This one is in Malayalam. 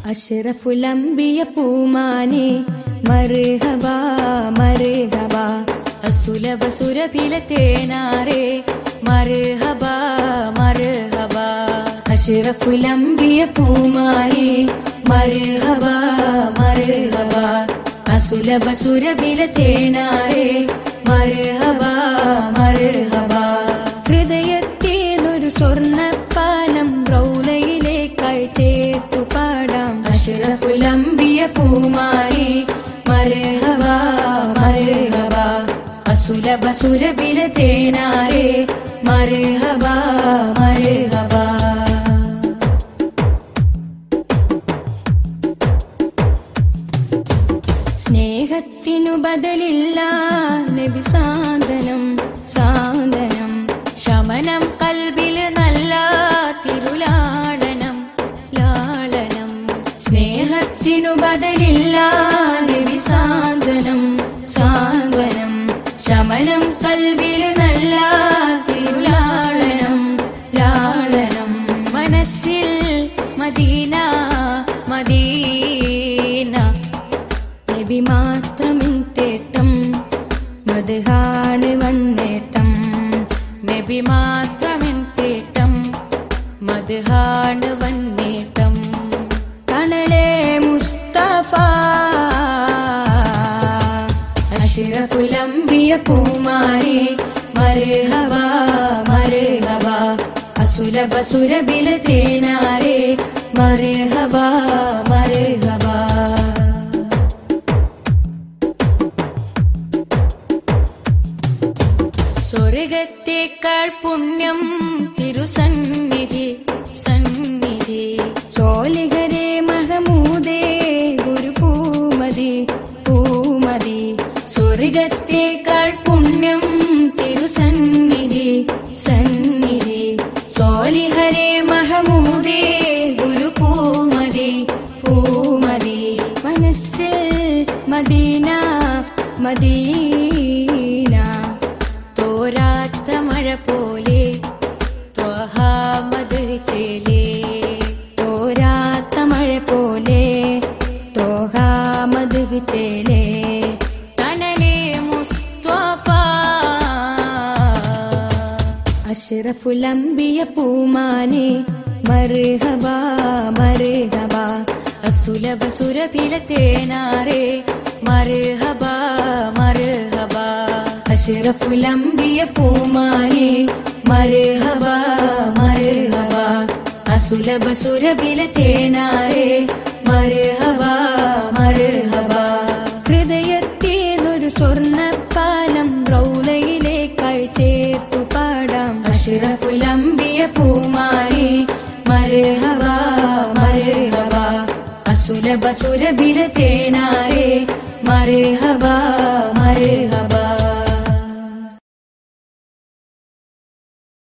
അഷ്റഫുലംബിയ പൂമാനെ മറുഹബ മറുഹബ അസുലഭ സുരഭില തേനാരെ മർഹബ മർഹബ അഷ്റഫുലംബിയ പൂമാനെ മറുഹബ മറുഹബ അസുലഭ സുരബില തേനാരെ മറുഹബ മറുഹബ ഹൃദയത്തേതൊരു സ്വർണ്ണപ്പാലം റൗലയിലേക്കായി ചേർത്തു പാടാം അഷ്റഫുലംബിയ പൂമാനെ മറുഹബ മറുഹബ അസുലഭ സുരബില തേനാരെ മറുഹബ മറുഹബ സ്നേഹത്തിനു ബദലില്ല നബി സാന്ത്വനം സാന്ത്വനം ശമനം കൽബിൽ നല്ല തിരുലാളനം ലാളനം സ്നേഹത്തിനു ബദലില്ല നബി സാന്ത്വനം സാന്ത്വനം ശമനം കൽവിൽ നല്ല തിരുലാളനം ലാളനം മനസ്സിൽ മദീന മദീന നബി മാത്രമിൻ തേട്ടം മധുഹാണ് വന്നേട്ടം നബി മാത്രമെൻ തേട്ടം മദ്ഹാണ് വന്നേട്ടം കണലേ മുസ്തഫ അഷ്റഫുലംബിയ പൂമാരി മർഹബ മർഹബ അസുലഭ സുരബില തേനാരെ മർഹബ മർഹബ സ്വർഗത്തേക്കാൾ പുണ്യം തിരുസന്നിധി സന്നിധി ചോലിഹരേ മഹമൂദേ ഗുരു പൂമതി പൂമതി സ്വർഗത്തേക്കാൾ പുണ്യം തിരുസന്നിധി സന്നിധി സോലിഹരേ മഹമൂദേ ഗുരു പൂമതി പൂമതി മനസ്സിൽ മദീന മദീന തോരാത്ത മഴ പോലെ ത്വഹാമത് ചേലേ തോരാത്ത മഴ പോലെ തോഹാമത് ചേലേ തണലേ മുസ്തഫ അഷ്റഫുലംബിയ പൂമാനെ മർഹബ മർഹബ അസുലഭ സുരഭില തേനാരെ മർഹബ മർഹബ അഷ്റഫുലംബിയ പൂമാനെ മർഹബ മർഹബ അസുലഭ സുരബില തേനാരെ മർഹബ മർഹബ ഹൃദയത്തേതൊരു സ്വർണ്ണപ്പാലം റൗലയിലേക്കായി ചേർത്തു പാടാം അഷ്റഫുലംബിയ പൂമാനെ മർഹബ മർഹബ അസുലഭ സുരബില തേനാരെ മർഹബ മർഹബ